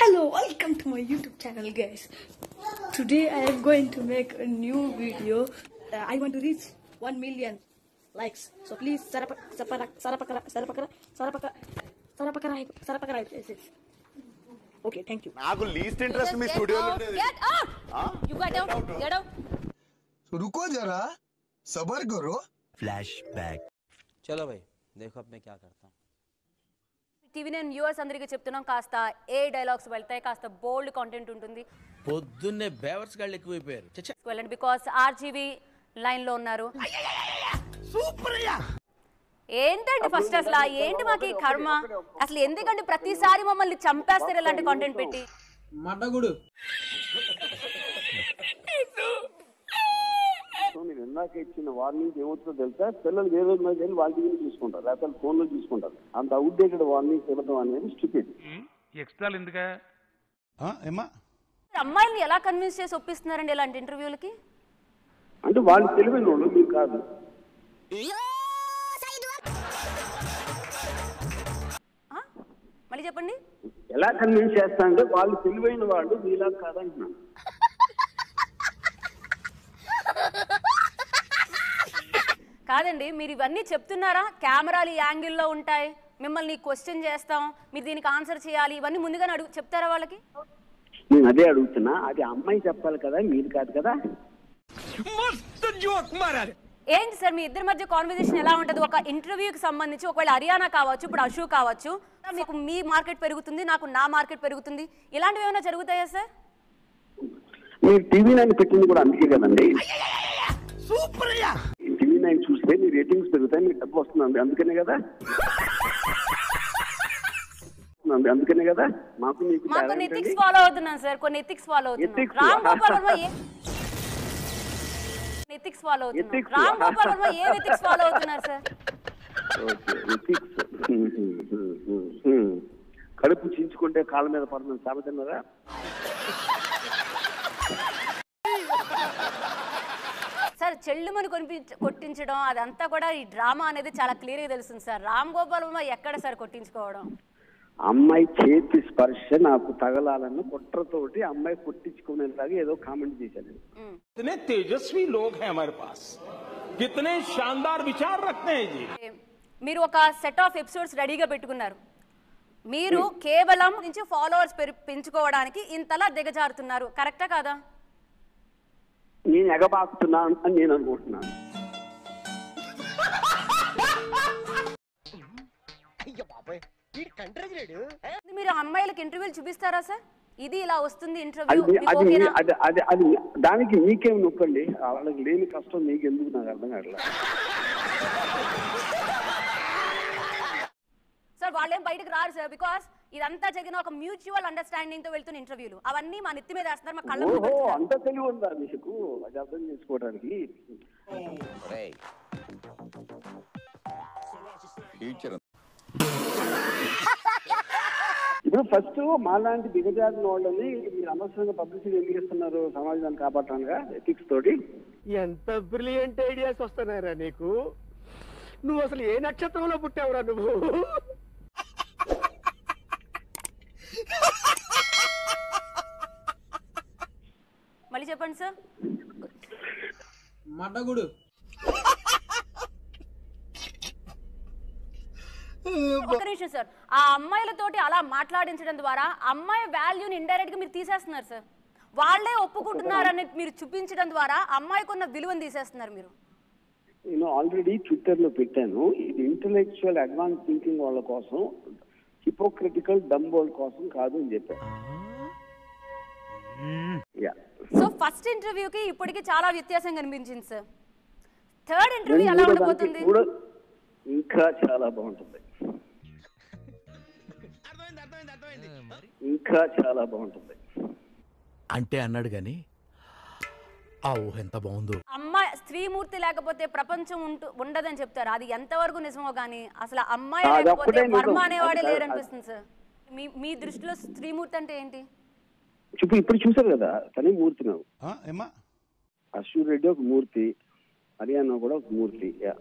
Hello, welcome to my YouTube channel, guys. Today I am going to make a new video. Uh, I want to reach 1 million likes. So please, sarapa, sarapakara, sarapakara, sarapakara, sarapakara, sarapakara, sarapakara, yes, yes. Okay, thank you. నాకు least interest మీ Get స్టూడియోలో out! ఉండేది Get out! Huh? You got out! Get out! रुको जरा सबर करो चलो भाई देखो अब मैं क्या करता हूँ టీవీ నేను వ్యూవర్స్ అందరికీ చెప్తున్నాం కాస్త ఏ డైలాగ్స్ వెళ్తాయి కాస్త బోల్డ్ కంటెంట్ ఉంటుంది పొద్దున్నే బేవర్స్ గాళ్ళు ఎక్కువైపోయారు చచ్చా వెళ్ళండి బికాస్ ఆర్జీవీ లైన్ లో ఉన్నారు ఏంటండి ఫస్ట్ అసలు ఆ ఏంటి మాకు ఈ కర్మ అసలు ఎందుకంటే ప్రతిసారి మమ్మల్ని చంపేస్తారు ఇలాంటి కంటెంట్ పెట్టి సో నేను ఇందాక ఇచ్చిన వార్నింగ్ ఏమవుతుందో తెలుసా పిల్లలు ఏ రోజు మీద వెళ్ళి వాళ్ళ దగ్గర చూసుకుంటారు లేకపోతే ఫోన్ లో చూసుకుంటారు అంత అవుట్డేటెడ్ వార్నింగ్ ఇవ్వడం అనేది స్టూపిడ్ ఎక్స్ట్రాలు ఎందుకా ఏమా అమ్మాయిల్ని ఎలా కన్విన్స్ చేసి ఒప్పిస్తున్నారండి ఇలాంటి ఇంటర్వ్యూలకి అంటే వాళ్ళు తెలివైన వాళ్ళు మీరు కాదు ఆ? మళ్ళీ చెప్పండి ఎలా కన్విన్స్ చేస్తా అంటే వాళ్ళు తెలివైన వాళ్ళు మీలా కాదంటున్నాను కాదండి మీరు ఇవన్నీ చెప్తున్నారా కెమెరాలు ఈ యాంగిల్లో ఉంటాయి మిమ్మల్ని క్వశ్చన్ చేస్తాం మీరు దీనికి ఆన్సర్ చేయాలి ఇవన్నీ ముందుగానే అడుగు చెప్తారా వాళ్ళకి నేను అదే అడుగుతున్నా అది అమ్మాయి చెప్పాలి కదా మీరు కాదు కదా ఏంటి సార్ మీ ఇద్దరి మధ్య కాన్వర్జేషన్ ఎలా ఉంటుంది ఒక ఇంటర్వ్యూకి సంబంధించి ఒకవేళ హర్యానా కావచ్చు ఇప్పుడు అశు కావచ్చు మీకు మీ మార్కెట్ పెరుగుతుంది నాకు నా మార్కెట్ పెరుగుతుంది ఇలాంటివి ఏమైనా జరుగుతాయా సార్ మీరు టీవీ నైన్ పెట్టింది కూడా అందుకే కదండి టీవీ నైన్ చూస్తే మీ రేటింగ్స్ పెరుగుతాయి మీకు డబ్బు వస్తుంది అందుకనే కదా అందుకనే కదా మాకు మీకు మాకు తేడా కొన్ని ఏంటండి? ఎథిక్స్ ఫాలో అవుతున్నాం సార్ కొన్ని ఎథిక్స్ ఫాలో అవుతున్నాం Ethics? రామ్ గోపాల్ వర్మ ఏ ఎథిక్స్ ఫాలో అవుతున్నాం Ethics? రామ్ గోపాల్ వర్మ ఏ ఎథిక్స్ ఫాలో అవుతున్నారు సార్ ఓకే ethics. హ్మ్, హ్మ్, హ్మ్, హ్మ్, హ్మ్. కడుపు చించుకుంటే కాళ్ళ మీద పడుతుంది సామెతన్నారా సార్ చెల్లుమని కొనిపి కొట్టించడం అదంతా కూడా ఈ డ్రామా అనేది చాలా క్లియర్గా తెలుస్తుంది సార్ రామ్ గోపాల్ వర్మ ఎక్కడ సార్ కొట్టించుకోవడం అమ్మాయి చేతి స్పర్శ నాకు తగలాలని కుట్రతోటి అమ్మాయి కొట్టించుకునేలాగా ఏదో కామెంట్ చేశాను कितने तेजस्वी लोग हैं हमारे पास कितने शानदार विचार रखते हैं जी మీరు ఒక సెట్ ఆఫ్ ఎపిసోడ్స్ రెడీగా పెట్టుకున్నారు మీరు కేవలం నుంచి ఫాలోవర్స్ పెంచుకోవడానికి ఇంతలా దిగజారుతున్నారు కరెక్టా కాదా నేను ఎగబాకుతున్నాను అని నేను అనుకుంటున్నాను మీరు అమ్మాయిలకు ఇంటర్వ్యూలు చూపిస్తారా సార్ ఇది ఇలా వస్తుంది అది ఇంటర్వ్యూ మీ- అది మీ- ఓకేనా అది అది అది దానికి మీకేం నొప్పండి వాళ్ళకి లేని కష్టం మీకు ఎందుకు నాకు అర్థం కావట్లేదు సార్ వాళ్ళేం బయటకు రారు సార్ బికాస్ ఇదంతా జరిగిన ఒక మ్యూచువల్ అండర్స్టాండింగ్ తో వెళ్తున్న ఇంటర్వ్యూలు అవన్నీ మా నెత్తి మీద వేస్తున్నారు మా కళ్ళ ముందు ఓహో పెడుతున్నారు. అంత తెలివి ఉందా మీకు అది అర్థం చేసుకోవడానికి ఫ్యూచర్ ఇప్పుడు ఫస్ట్ మాలాంటి దిగజారిన వాళ్ళని మీరు అనవసరంగా పబ్లిసిటీ ఎందుకు ఇస్తున్నారు సమాజాన్ని కాపాడటానుగా ఎథిక్స్ తోటి ఎంత బ్రిలియంట్ ఐడియాస్ వస్తున్నాయిరా నీకు నువ్వు అసలు ఏ నక్షత్రంలో పుట్టావురా నువ్వు మళ్ళీ చెప్పండి సార్ మడ్డగుడు ఒక నిమిషం సార్ ఆ అమ్మాయిలతోటి అలా మాట్లాడించడం ద్వారా అమ్మాయి వాల్యూని ఇండైరెక్ట్ గా మీరు తీసేస్తున్నారు సార్ వాళ్ళే ఒప్పుకుంటున్నారని మీరు చూపించడం ద్వారా అమ్మాయికి ఉన్న విలువను తీసేస్తున్నారు మీరు నేను ఆల్రెడీ ట్విట్టర్ లో పెట్టాను ఇది ఇంటలెక్చువల్ అడ్వాన్స్ థింకింగ్ వాళ్ళ కోసం హిపోక్రిటికల్ డంబోల్ కోసం కాదు అని చెప్పాను యా సో ఫస్ట్ ఇంటర్వ్యూకి ఇప్పటికి చాలా వ్యత్యాసం కనిపించింది సార్ థర్డ్ ఇంటర్వ్యూ ఎలా ఉండబోతుంది కూడా ఇంకా చాలా బాగుంటుంది ఇంకా చాలా బాగుంటుంది అంటే అన్నాడు గాని ఆ ఊహ ఎంత బాగుందో అమ్మాయి స్త్రీమూర్తి లేకపోతే ప్రపంచం ఉంటు ఉండదని చెప్తారు అది ఎంతవరకు నిజమో కానీ అసలు అమ్మాయి అది లేకపోతే ఒక్కటే నిజం. వర్మ అనేవాడే అది- లేరనిపిస్తుంది సార్ మీ మీ దృష్టిలో స్త్రీమూర్తి అంటే ఏంటి చూపు ఇప్పుడు చూసారు కదా తనే మూర్తి నువ్వు ఏమా అశ్వర్ రెడ్డి ఒక మూర్తి హర్యానా కూడా ఒక మూర్తి యా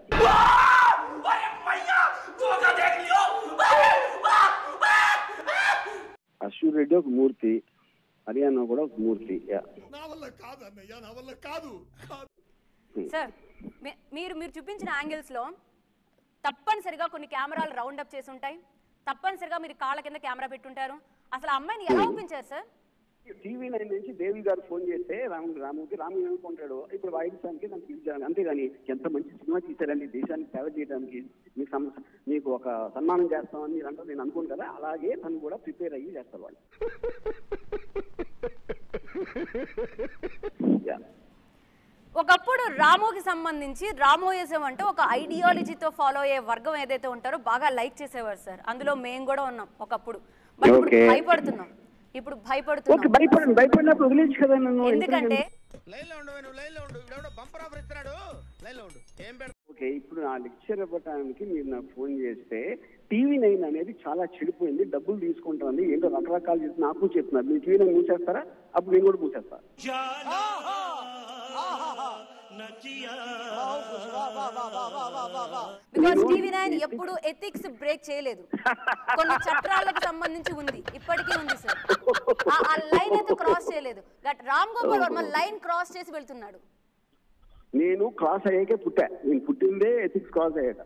కిషోర్ రెడ్డి ఒక మూర్తి హర్యానా కూడా ఒక మూర్తి యా సార్ మీ- మీరు మీరు చూపించిన యాంగిల్స్ లో తప్పనిసరిగా కొన్ని కెమెరాలు రౌండ్ అప్ చేసి ఉంటాయి తప్పనిసరిగా మీరు కాళ్ళ కింద కెమెరా పెట్టుంటారు అసలు ఆ అమ్మాయిని ఎలా ఒప్పించారు సార్ టీవీ నైన్ నుంచి దేవి గారు ఫోన్ చేస్తే రాము రాముకి రాము ఏమనుకుంటాడు ఇప్పుడు వాయిద్యానికి నాకు పిలిచాను అంతేగాని ఎంత మంచి సినిమా తీశారండి దేశానికి సేవ చేయడానికి మీకు సమ మీకు ఒక సన్మానం చేస్తామని మీరు అంటే నేను అనుకోను కదా అలాగే తను కూడా ప్రిపేర్ అయ్యి చేస్తారు వాళ్ళు Yeah. ఒకప్పుడు రామోకి సంబంధించి రామోయిజం అంటే ఒక ఐడియాలజీతో ఫాలో అయ్యే వర్గం ఏదైతే ఉంటారో బాగా లైక్ చేసేవారు సార్ అందులో మేము కూడా ఉన్నాం ఒకప్పుడు బట్ ఇప్పుడు Okay. భయపడుతున్నాం ఇప్పుడు ఓకే భయపడుతున్నాం భయపడండి భయపడినప్పుడు వదిలేచ్చు కదా నన్ను ఎందుకంటే ఓకే ఇప్పుడు ఆ లెక్చర్ ఇవ్వడానికి మీరు నాకు ఫోన్ చేస్తే టీవీ నైన్ అనేది చాలా చెడిపోయింది డబ్బులు తీసుకుంటుంది ఏంటో రకరకాలు చెప్తే నాకు చెప్తున్నారు మీరు టీవీ నైన్ మూసేస్తారా అప్పుడు నేను కూడా మూసేస్తా బికాస్ టీవీ నైన్ ఎప్పుడు ఎథిక్స్ బ్రేక్ చేయలేదు కొన్ని చట్టాలకు సంబంధించి ఉంది ఇప్పటికీ ఉంది సార్ ఆ- ఆ లైన్ అయితే క్రాస్ చేయలేదు but Ram Gopal Varma line cross చేసి వెళ్తున్నాడు నేను క్రాస్ అయ్యాకే పుట్టా నేను పుట్టిందే ఎథిక్స్ క్రాస్ అయ్యాక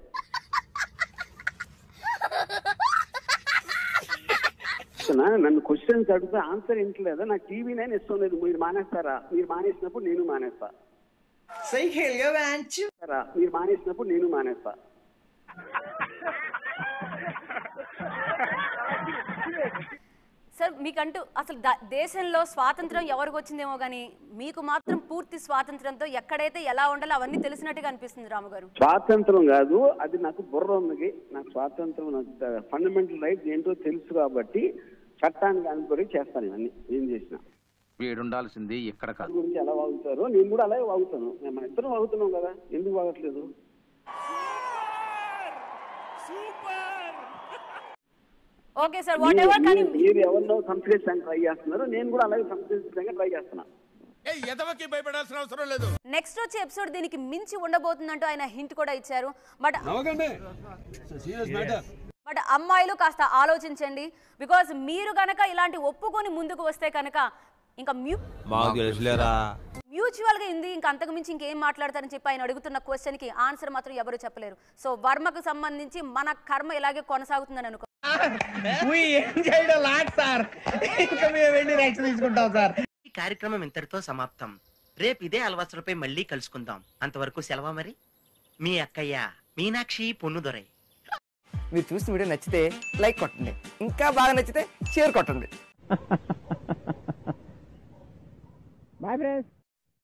అసలు నన్ను క్వశ్చన్స్ అడిగితే ఆన్సర్ ఇంటలేదా నాకు టీవీ నైన్ ఇష్టం లేదు మీరు మానేస్తారా మీరు మానేసినప్పుడు నేను మానేస్తా సరా, మీరు మానేసినప్పుడు నేను మానేస్తా సార్ మీకంటూ అసలు ద- దేశంలో స్వాతంత్రం ఎవరికి వచ్చిందేమో కానీ మీకు మాత్రం పూర్తి స్వాతంత్రంతో ఎక్కడైతే ఎలా ఉండాలో అవన్నీ తెలిసినట్టుగా అనిపిస్తుంది రాము గారు స్వాతంత్రం కాదు అది నాకు బుర్ర ఉంది నాకు స్వాతంత్రం నాకు ఫండమెంటల్ రైట్స్ ఏంటో తెలుసు కాబట్టి చట్టానికి అనుకుని చేస్తాను ఇవన్నీ ఏం చేసినా వీడుండాల్సింది ఇక్కడ కాదు దాని గురించి ఎలా వాగుతారో నేను కూడా అలాగే వాగుతాను మేము మన ఇద్దరం వాగుతున్నాం కదా ఎందుకు వాగట్లేదు ఓకే సార్ వాట్ ఎవర్ కానీ మీరు- మీరు ఎవరినో సంస్కరించడానికి ట్రై చేస్తున్నారు నేను కూడా అలాగే సంస్కరించడానికి ట్రై చేస్తున్నా భయపడాల్సిన అవసరం లేదు నెక్స్ట్ వచ్చే ఎపిసోడ్ దీనికి మించి ఉండబోతుందంటూ ఆయన హింట్ కూడా ఇచ్చారు బట్ బట్ అమ్మాయిలు కాస్త ఆలోచించండి బికాజ్ మీరు గనక ఇలాంటి ఒప్పుకొని ముందుకు వస్తే కనుక ఇంకా మ్యూ మాకు తెలుసులేరా మ్యూచువల్ గా ఉంది ఇంకా అంతకు మించి ఇంకేం మాట్లాడతారని చెప్పి ఆయన అడుగుతున్న క్వశ్చన్ కి ఆన్సర్ మాత్రం ఎవరు చెప్పలేరు సో వర్మకు సంబంధించి మన కర్మ ఇలాగే కొనసాగుతుందని అనుకో ఈ కార్యక్రమం ఇంతటితో సమాప్తం రేపు ఇదే అలవాసులపై మళ్ళీ కలుసుకుందాం అంతవరకు సెలవు మరి మీ అక్కయ్య మీనాక్షి పొన్నుదొరై మీరు చూసిన వీడియో నచ్చితే లైక్ కొట్టండి ఇంకా బాగా నచ్చితే షేర్ కొట్టండి బాయ్ ఫ్రెండ్స్